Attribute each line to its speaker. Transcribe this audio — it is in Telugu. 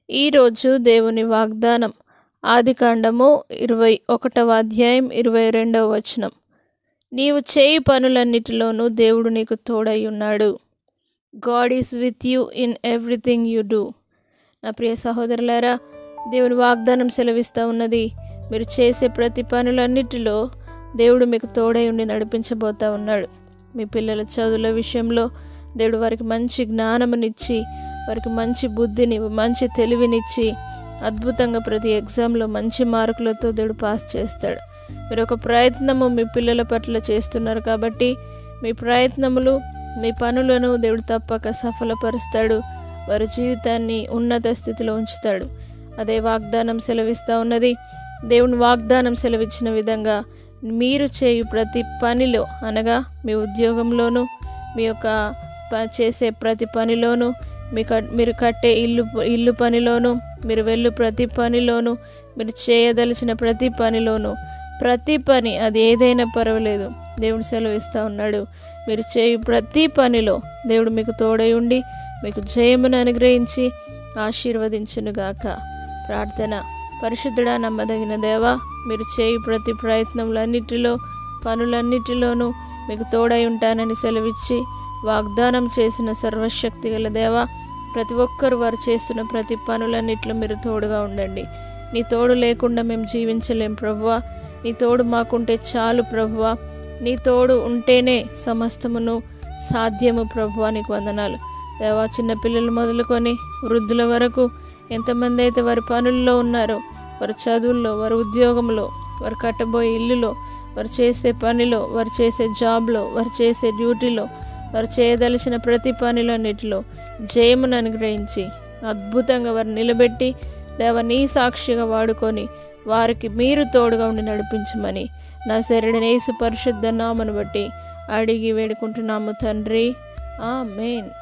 Speaker 1: ఈరోజు దేవుని వాగ్దానం ఆదికాండము ఇరవై ఒకటవ అధ్యాయం ఇరవై రెండవ వచనం నీవు చేయి పనులన్నిటిలోనూ దేవుడు నీకు తోడై ఉన్నాడు God is with you in everything you do నా ప్రియ సహోదరులారా దేవుని వాగ్దానం సెలవిస్తూ ఉన్నది మీరు చేసే ప్రతి పనులన్నిటిలో దేవుడు మీకు తోడై ఉండి నడిపించబోతా ఉన్నాడు మీ పిల్లల చదువుల విషయంలో దేవుడు వారికి మంచి జ్ఞానమునిచ్చి వారికి మంచి బుద్ధిని మంచి తెలివినిచ్చి అద్భుతంగా ప్రతి ఎగ్జామ్లో మంచి మార్కులతో దేవుడు పాస్ చేస్తాడు మీరు ఒక ప్రయత్నము మీ పిల్లల పట్ల చేస్తున్నారు కాబట్టి మీ ప్రయత్నములు మీ పనులను దేవుడు తప్పక సఫలపరుస్తాడు వారి జీవితాన్ని ఉన్నత స్థితిలో ఉంచుతాడు అదే వాగ్దానం సెలవిస్తూ ఉన్నది దేవుని వాగ్దానం సెలవిచ్చిన విధంగా మీరు చేయు ప్రతి పనిలో అనగా మీ ఉద్యోగంలోనూ మీ యొక్క ప- చేసే ప్రతి పనిలోనూ మీ కట్ మీరు కట్టే ఇల్లు ఇల్లు పనిలోనూ మీరు వెళ్ళు ప్రతి పనిలోనూ మీరు చేయదలిచిన ప్రతి పనిలోనూ ప్రతి పని అది ఏదైనా పర్వాలేదు దేవుడు సెలవిస్తూ ఉన్నాడు మీరు చేయు ప్రతి పనిలో దేవుడు మీకు తోడై ఉండి మీకు జయమును అనుగ్రహించి ఆశీర్వదించునుగాక ప్రార్థన పరిశుద్ధుడా నమ్మదగిన దేవా మీరు చేయు ప్రతి ప్రయత్నములన్నిటిలో పనులన్నిటిలోనూ మీకు తోడై ఉంటానని సెలవిచ్చి వాగ్దానం చేసిన సర్వశక్తి గల దేవా ప్రతి ఒక్కరు వారు చేస్తున్న ప్రతి పనులన్నిట్లో మీరు తోడుగా ఉండండి నీ తోడు లేకుండా మేము జీవించలేం ప్రభువా నీ తోడు మాకుంటే చాలు ప్రభువా నీ తోడు ఉంటేనే సమస్తమును సాధ్యము ప్రభువా నీకు వందనాలు దేవా చిన్న పిల్లలు మొదలుకొని వృద్ధుల వరకు ఎంతమంది అయితే వారి పనుల్లో ఉన్నారో వారి చదువుల్లో వారి ఉద్యోగంలో వారు కట్టబోయే ఇల్లులో వారు చేసే పనిలో వారు చేసే జాబ్లో వారు చేసే డ్యూటీలో వారు చేయదలిచిన ప్రతి పనిలన్నిటిలో జయమును అనుగ్రహించి అద్భుతంగా వారు నిలబెట్టి దేవ నీ సాక్షిగా వాడుకొని వారికి మీరు తోడుగా ఉండి నడిపించమని నా శరీరని యేసు పరిశుద్ధ నామను బట్టి అడిగి వేడుకుంటున్నాము తండ్రి ఆ మెయిన్